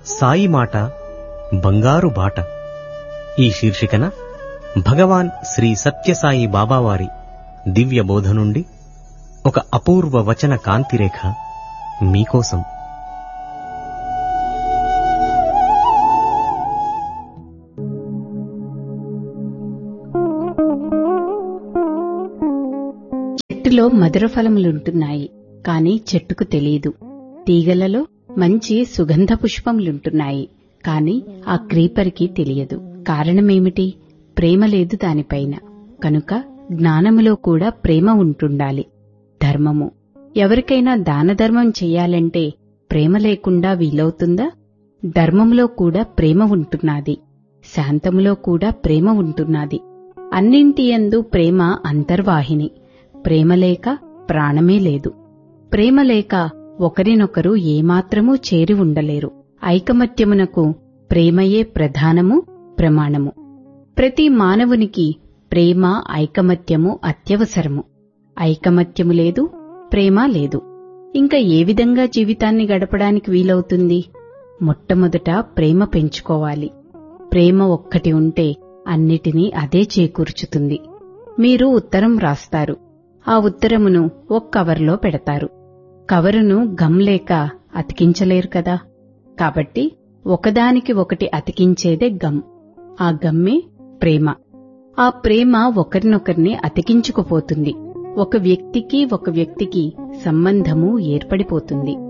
సాయి మాట బంగారు బాట ఈ శీర్షికన భగవాన్ శ్రీ సత్యసాయి బాబావారి దివ్య బోధ నుండి ఒక అపూర్వ వచన కాంతిరేఖ మీకోసం చెట్టులో మధుర ఫలములుంటున్నాయి కాని చెట్టుకు తెలియదు తీగలలో మంచి సుగంధ పుష్పములుంటున్నాయి కాని ఆ క్రీపర్కి తెలియదు కారణమేమిటి ప్రేమ లేదు దానిపైన కనుక జ్ఞానములో కూడా ప్రేమ ఉంటుండాలి ధర్మము ఎవరికైనా దానధర్మం చెయ్యాలంటే ప్రేమ లేకుండా వీలవుతుందా ధర్మంలో కూడా ప్రేమ ఉంటున్నది శాంతములో కూడా ప్రేమ ఉంటున్నది అన్నింటి యందు ప్రేమ అంతర్వాహిని ప్రేమ లేక ప్రాణమే లేదు ప్రేమ లేక ఒకరినొకరు ఏమాత్రమూ చేరి ఉండలేరు ఐకమత్యమునకు ప్రేమయే ప్రధానము ప్రమాణము ప్రతి మానవునికి ప్రేమ ఐకమత్యము అత్యవసరము ఐకమత్యము లేదు ప్రేమ లేదు ఇంకా ఏ విధంగా జీవితాన్ని గడపడానికి వీలవుతుంది మొట్టమొదట ప్రేమ పెంచుకోవాలి ప్రేమ ఒక్కటి ఉంటే అన్నిటినీ అదే చేకూర్చుతుంది మీరు ఉత్తరం రాస్తారు ఆ ఉత్తరమును ఒక కవర్లో పెడతారు కవరును గమ్ లేక అతికించలేరు కదా కాబట్టి ఒకదానికి ఒకటి అతికించేదే గమ్ ఆ గమ్మే ప్రేమ ఆ ప్రేమ ఒకరినొకరిని అతికించుకుపోతుంది ఒక వ్యక్తికి ఒక వ్యక్తికి సంబంధము ఏర్పడిపోతుంది